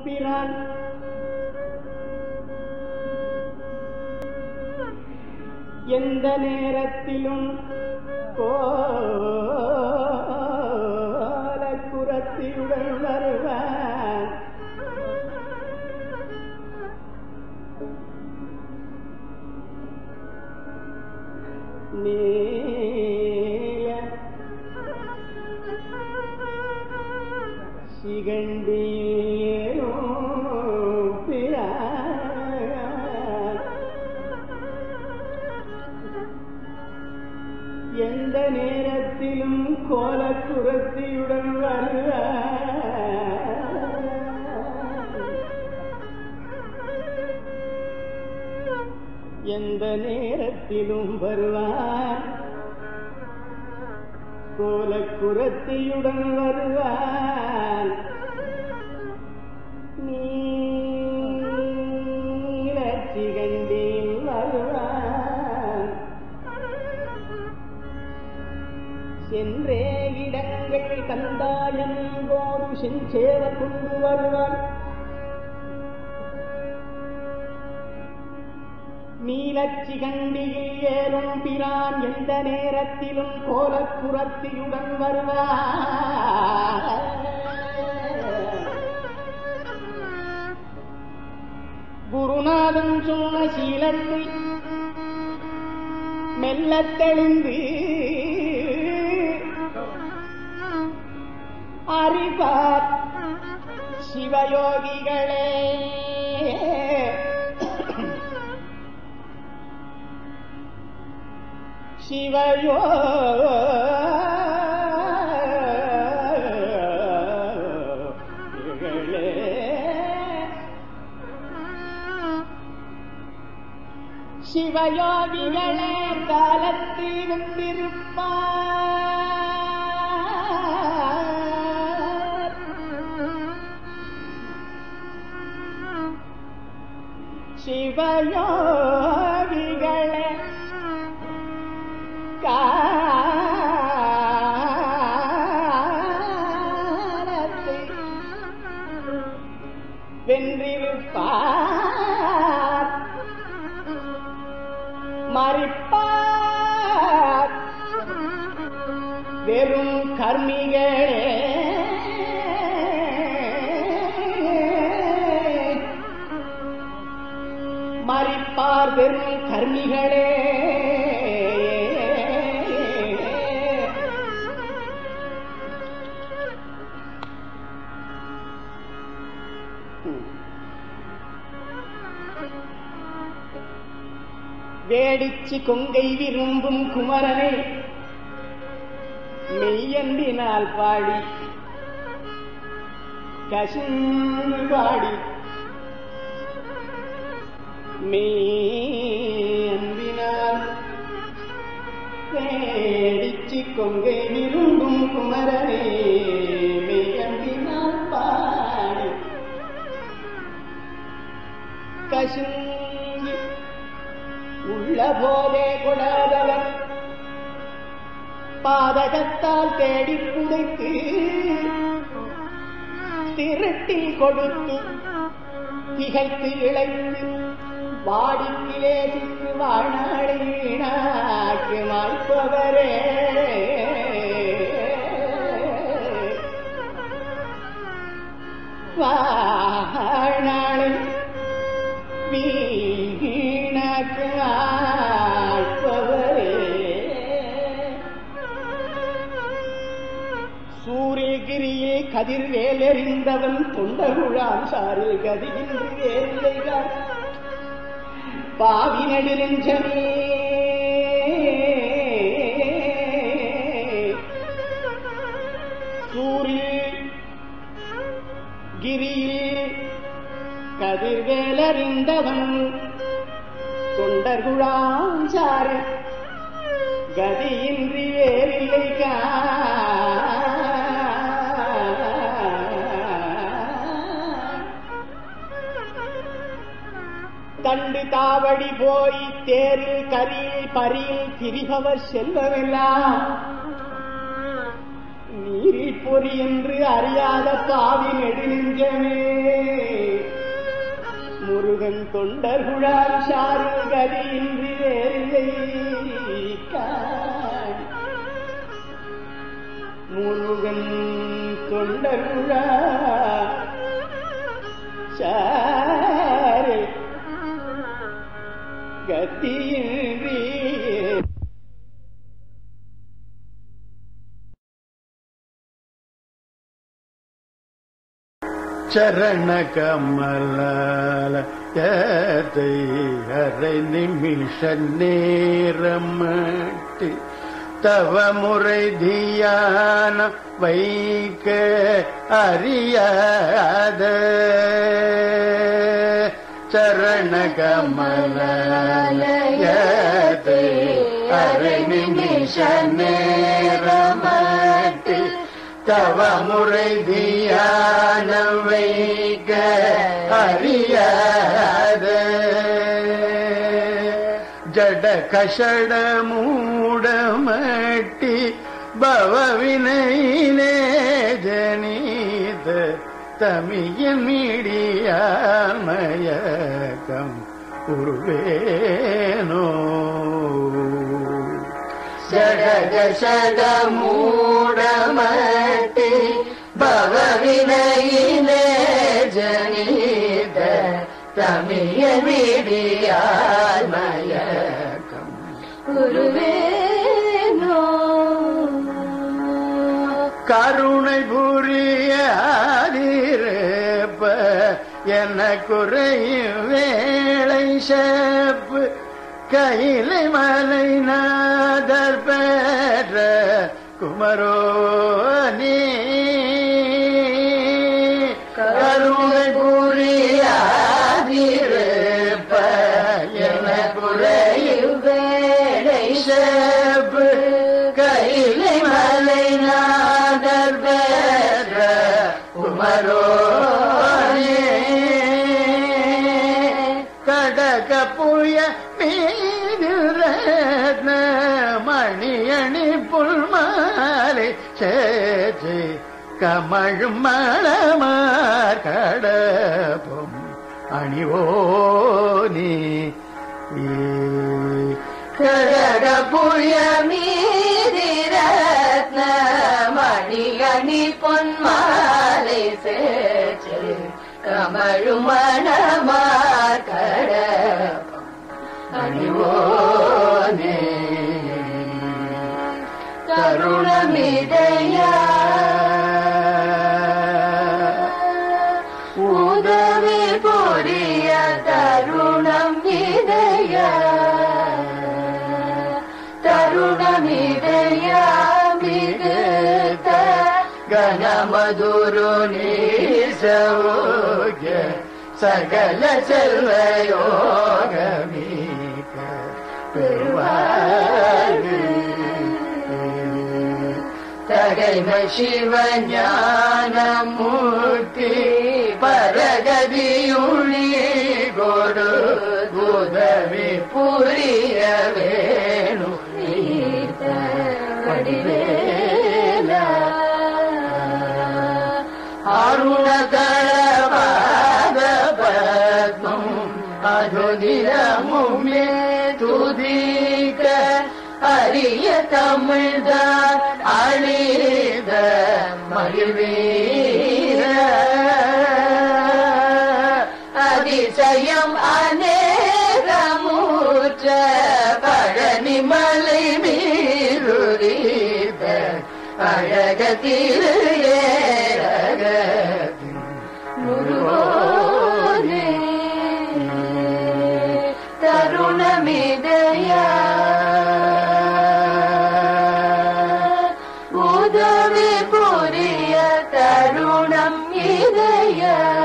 பிரான் எந்த நேரத்திலும் கோலக்குரத்தியுடன் வருவான் நீல சிகண்டியும் பிரான் எந்த நேரத்திலும் கோலக்குரத்தியுடன் வருவான் எந்த நேரத்திலும் வருவான் கோலக்குரத்தியுடன் வருவான் நீலச்சிகண்டில் வருவான் சென்றே இடங்கள் கந்தாயம் போது செஞ்சேவ கொண்டு வருவான் நீலச்சிகண்டியில் ஏறும் பிரான் எந்த நேரத்திலும் கோலக்குரத்தியுடன் வருவான் குருநாதன் சொன்ன சீலத்தை மெல்லத் தெளிந்து அறிவார் சிவயோகிகளே சிவயோ சிவயோகிகளே காலத்தில் வந்திருப்பார் சிவயோகிகளே காலத்தை வென்றிருப்பார் மறிப்பார் வெறும் கர்மிகளே மறிப்பார் வெறும் கர்மிகளே வேடிச்சு கொங்கை விரும்பும் குமரனை மெய்யன்பினால் பாடி கசிந்து பாடி மெய்யன்பினால் வேடிச்சு கொங்கை விரும்பும் குமரனே மெய்யன்பினால் பாடி கசிந்து உள்ள போதே கொடாதவர் பாதகத்தால் தேடி புதைத்து திருட்டில் கொடுத்து திகைத்து இழைத்து வாடிக்கிலே சித்து வாழ்நாளை வீணாக்கு மாய்ப்பவரே வாழ்நாளை வீணாக்கு மாய்ப்பவரே சூரியகிரியே கதிர்வேல் எறிந்தவன் தொண்டகுழான் சாரில் கதியின்றி வேலைகள் பாவி நெடுநெஞ்சமே சூரிய கிரியில் கதிர்வேலறிந்தவன் தொண்டர்குழான் சாறு கதியின்றி வேறில்லை தண்டு தாவடி போய் தேரில் கரியில் பரியில் திரிபவர் செல்வமெல்லாம் நீரில் பொறி என்று அறியாத பாவி நெடுநெஞ்சமே தொண்டர் குழாம் சாரில் கதியின்றி வேறில்லை காண். முருகன் தொண்டர் குழாம் சாரில் கத்தியின்றி சரண கமலால ஏதை அரை நிமிஷ நேரமட்டு தவ முறை தியான வைக்க அறியாத சரண கமலால ஏதை அரை நிமிஷ நேரமட்டு தவ முறை தியான வைக்க அறியாத ஜட கஷட மூடமட்டி பவவினையிலே ஜனீத தமியின் மீடியாமயக்கம் உருவேனோ ஜடக சட மூடமட்டி பவவினையிலே ஜனீத தமிய விடியால் மயக்கம் குருவேனோ கருணை புரியாதிருப்ப என்ன குறையும் வேளை செப்பு கையிலை மலை நாதர் பெற்ற குமரோனி கருணை புரியாதிருப்ப என்ன குறையும் வேளை செப்பு கையிலை மலை நாதர் பெற்ற குமரோனி கடக புய மீது ரத்ன மணியணி புல்மாலை சேச்சு கமழும் மணமார் கடப்பும் அணிவோனி கடக புய மீதிரத்ன மணிகணி பொன்மாலை சேச்சு கமழும் மணமார் கடப்பம் அணிவோனே கருணமிதையா உதவி புரிய தருணம் இதயா தருணமிதையா மிகுத்த கனமதுரு சௌக சகல செல்வயோகமீக பெருவாழ்வு தகைமை சிவஞானமூர்த்தி பரகதியுழி கொடு உதவி புரிய வேணு வடிவேலா அருணதளபாத பத்மம் அதுதிரமுமே துதிக்க அரிய தமிழ்தான் அழித மகிழ்வீர அதிசயம் அநேகமூற்ற பழனிமலை மீருரித அழக திரு ஏழகத்தின் முருகோனே தருணமிதயா உதவி புரிய தருணம் இதயா